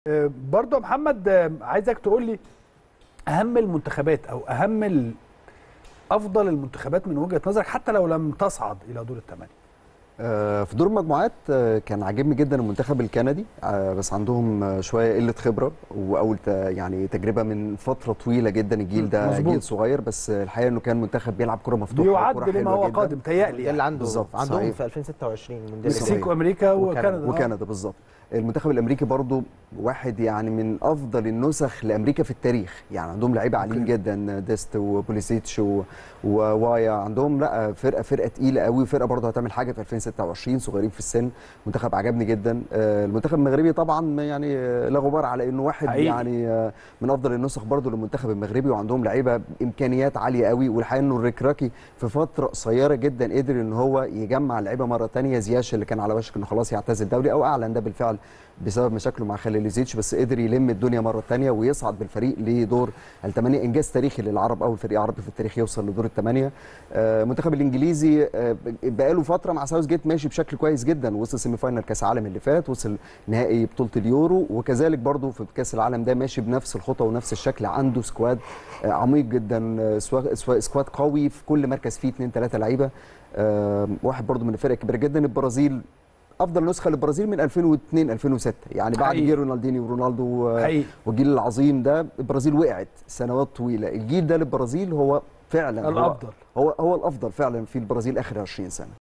آه، برضه يا محمد آه، عايزك تقول لي اهم المنتخبات او اهم ال- افضل المنتخبات من وجهه نظرك حتى لو لم تصعد الى دور الثمانيه آه، في دور المجموعات آه، كان عاجبني جدا المنتخب الكندي آه، بس عندهم آه، شويه قله خبره واول ت- يعني تجربه من فتره طويله جدا الجيل ده مظبوط. جيل صغير بس آه، الحقيقه انه كان منتخب بيلعب كره مفتوحه بيعد وكرة لما حلوة هو جداً. قادم تهيألي ده اللي يعني عنده بالظبط، عندهم صحيح. في 2026 مونديال المكسيك الجاي. وامريكا وكندا. وكندا آه. وكندا بالظبط المنتخب الامريكي برضو واحد يعني من افضل النسخ لامريكا في التاريخ يعني عندهم لعيبه عاليين جدا ديست وبوليسيتش و- ووايا عندهم لا فرقه فرقه تقيله قوي فرقه برضو هتعمل حاجه في 2026 صغيرين في السن منتخب عجبني جدا آه، المنتخب المغربي طبعا يعني آه، لا غبار على انه واحد حقيقي. يعني آه، من افضل النسخ برضو للمنتخب المغربي وعندهم لعيبه امكانيات عاليه قوي والحقيقه انه الركراكي في فتره قصيره جدا قدر ان هو يجمع لعيبه مره تانية زياش اللي كان على وشك انه خلاص يعتزل دولي او اعلن ده بالفعل بسبب مشاكله مع خليليزيتش بس قدر يلم الدنيا مره تانية ويصعد بالفريق لدور الثمانيه انجاز تاريخي للعرب اول فريق عربي في التاريخ يوصل لدور الثمانيه آه، المنتخب الانجليزي آه، بقاله فتره مع ساوث جيت ماشي بشكل كويس جدا وصل سيمي فاينال كاس العالم اللي فات وصل نهائي بطوله اليورو وكذلك برضو في كاس العالم ده ماشي بنفس الخطى ونفس الشكل عنده سكواد آه، عميق جدا آه، سوا- سوا- سكواد قوي في كل مركز فيه اثنين ثلاثه لعيبه آه، واحد برضو من الفرق الكبيره جدا البرازيل افضل نسخه للبرازيل من 2002 2006 يعني بعد حقيقي. جيل رونالدينيو ورونالدو آه، حقيقي والجيل العظيم ده البرازيل وقعت سنوات طويله الجيل ده للبرازيل هو فعلا هو- الافضل هو هو الافضل فعلا في البرازيل اخر 20 سنه